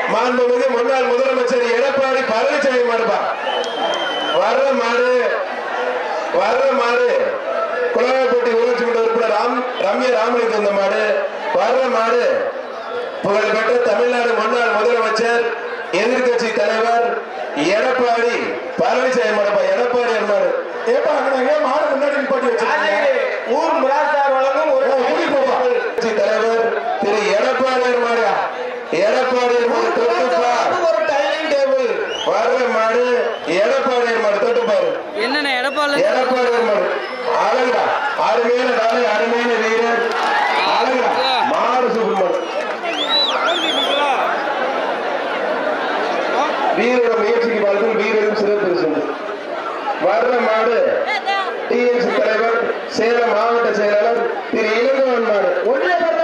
மாண்புமிகு முன்னாள் முதலமைச்சர் எடப்பாடி பழனிசாமி மாடுப்பா வர்ற மாடு வர்ற மாடு குலவாய்ப்பட்டி ஊராட்சி மன்ற உறுப்பினர் ராம் ரம்யா ராமலிங்கம் இந்த மாடு வர்ற மாடு புகழ்பெற்ற தமிழ்நாடு முன்னாள் முதலமைச்சர் எதிர்க்கட்சி தலைவர் எடப்பாடி பழனிசாமி மாடுப்பா எடப்பாடி மாடு ஏப்பா அங்க மாடு முன்னாடி நிப்பாட்டி வச்சிருக்கீங்க ஊர் மிராசார் வழங்கும் ஒரு கட்சி தலைவர் திரு எடப்பாடி மாடு எடப்பாடி மாடு தொட்டுப்பா ஒரு டைனிங் டேபிள் வர்ற மாடு எடப்பாடி மாடு தொட்டுப்பாரு என்னண்ணே எடப்பாள் எடப்பாடி மாடு அழகா அருமையான நாளை அருமையான வீரர் அழகா மாடு சூப்பர் வீரோட முயற்சிக்கு வாழ்க்கை வீரரும் சிறப்பு வர்ற மாடு டிஎம்சி தலைவர் சேலம்